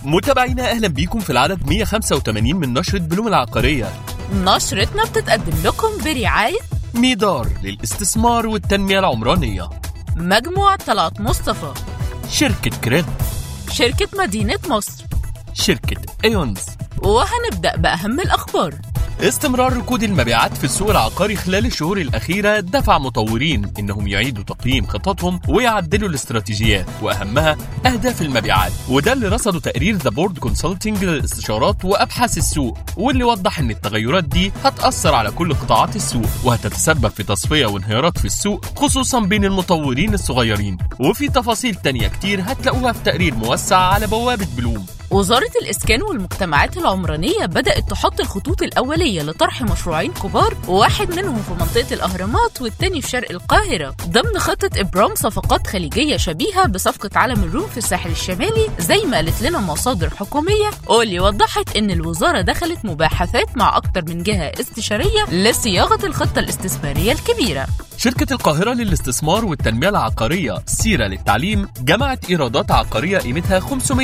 متابعينا اهلا بيكم في العدد 185 من نشرة بلوم العقارية نشرتنا بتتقدم لكم برعاية ميدار للاستثمار والتنمية العمرانية مجموعة طلعت مصطفى شركة كريد شركة مدينة مصر شركة ايونز وهنبدأ بأهم الأخبار استمرار ركود المبيعات في السوق العقاري خلال الشهور الأخيرة دفع مطورين إنهم يعيدوا تقييم خططهم ويعدلوا الاستراتيجيات وأهمها أهداف المبيعات وده اللي رصده تقرير ذا بورد كونسلتنج للاستشارات وأبحاث السوق واللي وضح إن التغيرات دي هتأثر على كل قطاعات السوق وهتتسبب في تصفية وانهيارات في السوق خصوصا بين المطورين الصغيرين وفي تفاصيل تانية كتير هتلاقوها في تقرير موسع على بوابة بلوم وزارة الإسكان والمجتمعات العمرانية بدأت تحط الخطوط الأولية لطرح مشروعين كبار واحد منهم في منطقة الأهرامات والتاني في شرق القاهرة ضمن خطة إبرام صفقات خليجية شبيهة بصفقة علم الروم في الساحل الشمالي زي ما قالت لنا مصادر حكومية واللي وضحت إن الوزارة دخلت مباحثات مع أكتر من جهة استشارية لصياغة الخطة الاستثمارية الكبيرة شركة القاهرة للاستثمار والتنمية العقارية سيرة للتعليم جمعت إيرادات عقارية قيمتها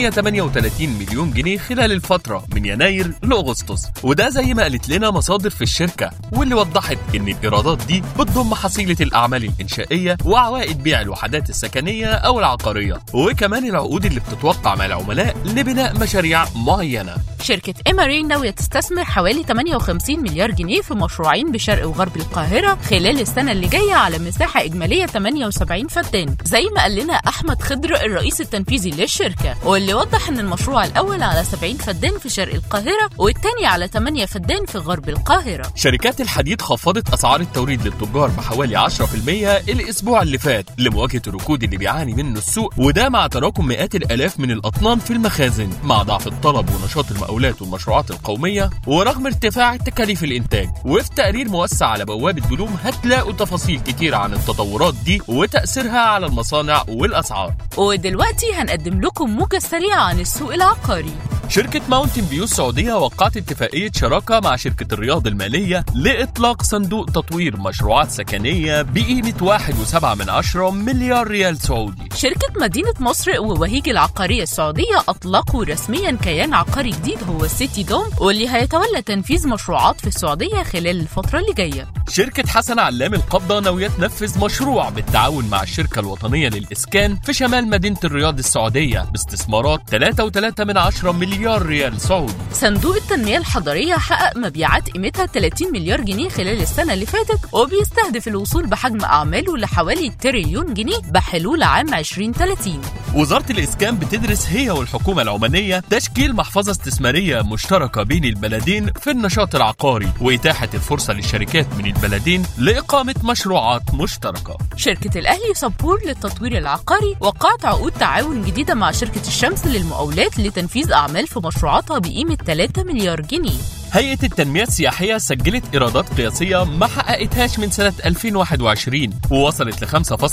538 مليون جنيه خلال الفترة من يناير لأغسطس وده زي ما قالت لنا مصادر في الشركة واللي وضحت إن الإيرادات دي بتضم حصيلة الأعمال الإنشائية وعوائد بيع الوحدات السكنية أو العقارية وكمان العقود اللي بتتوقع مع العملاء لبناء مشاريع معينة شركة إيمارين ناوية تستثمر حوالي 58 مليار جنيه في مشروعين بشرق وغرب القاهرة خلال السنة اللي جاية على مساحة إجمالية 78 فدان زي ما قال لنا أحمد خضر الرئيس التنفيذي للشركة واللي وضح إن المشروع الأول على 70 فدان في شرق القاهرة والتاني على 8 فدان في غرب القاهرة شركات الحديد خفضت أسعار التوريد للتجار بحوالي 10% الأسبوع اللي فات لمواجهة الركود اللي بيعاني منه السوق وده مع تراكم مئات الآلاف من الأطنان في المخازن مع ضعف الطلب ونشاط المقاولات والمشروعات القومية ورغم ارتفاع تكاليف الإنتاج وفي تقرير موسع على بوابة بلوم هتلاقوا تفاصيل كتير عن التطورات دي وتأثيرها على المصانع والأسعار ودلوقتي هنقدم لكم موجة سريعة عن السوق العقاري شركة ماونتن فيو السعودية وقعت اتفاقية شراكة مع شركة الرياض المالية لإطلاق صندوق تطوير مشروعات سكنية بقيمة 1.7 من عشرة مليار ريال سعودي شركة مدينة مصر ووهيج العقارية السعودية أطلقوا رسميا كيان عقاري جديد هو السيتي دوم واللي هيتولى تنفيذ مشروعات في السعودية خلال الفترة اللي جاية شركة حسن علام القبضة ناوية تنفذ مشروع بالتعاون مع الشركة الوطنية للإسكان في شمال مدينة الرياض السعودية باستثمارات 3.3 من عشرة مليار ريال سعودي صندوق التنمية الحضرية حقق مبيعات قيمتها 30 مليار جنيه خلال السنة اللي فاتت وبيستهدف الوصول بحجم أعماله لحوالي تريليون جنيه بحلول عام 2030 وزارة الإسكان بتدرس هي والحكومة العمانية تشكيل محفظة استثمارية مشتركة بين البلدين في النشاط العقاري وإتاحة الفرصة للشركات من البلدين لإقامة مشروعات مشتركة شركة الأهلي صبور للتطوير العقاري وقعت عقود تعاون جديدة مع شركة الشمس للمقاولات لتنفيذ أعمال في مشروعاتها بقيمة 3 مليار جنيه هيئة التنمية السياحية سجلت إيرادات قياسية ما حققتهاش من سنة 2021 ووصلت ل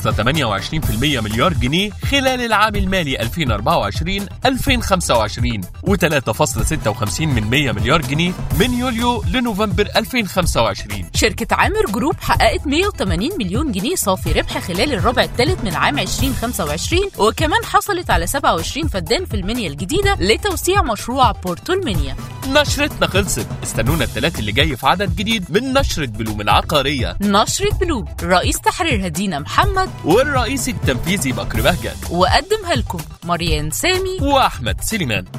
5.28% مليار جنيه خلال العام المالي 2024-2025 و3.56 من 100 مليار جنيه من يوليو لنوفمبر 2025 شركة عامر جروب حققت 180 مليون جنيه صافي ربح خلال الربع الثالث من عام 2025 وكمان حصلت على 27 فدان في المنيا الجديدة لتوسيع مشروع بورتو المنيا نشرتنا خلصت استنونا الثلاث اللي جاي في عدد جديد من نشرة بلوم العقارية نشرة بلوم رئيس تحرير هدينا محمد والرئيس التنفيذي بكر بهجت وقدمها لكم مريان سامي وأحمد سليمان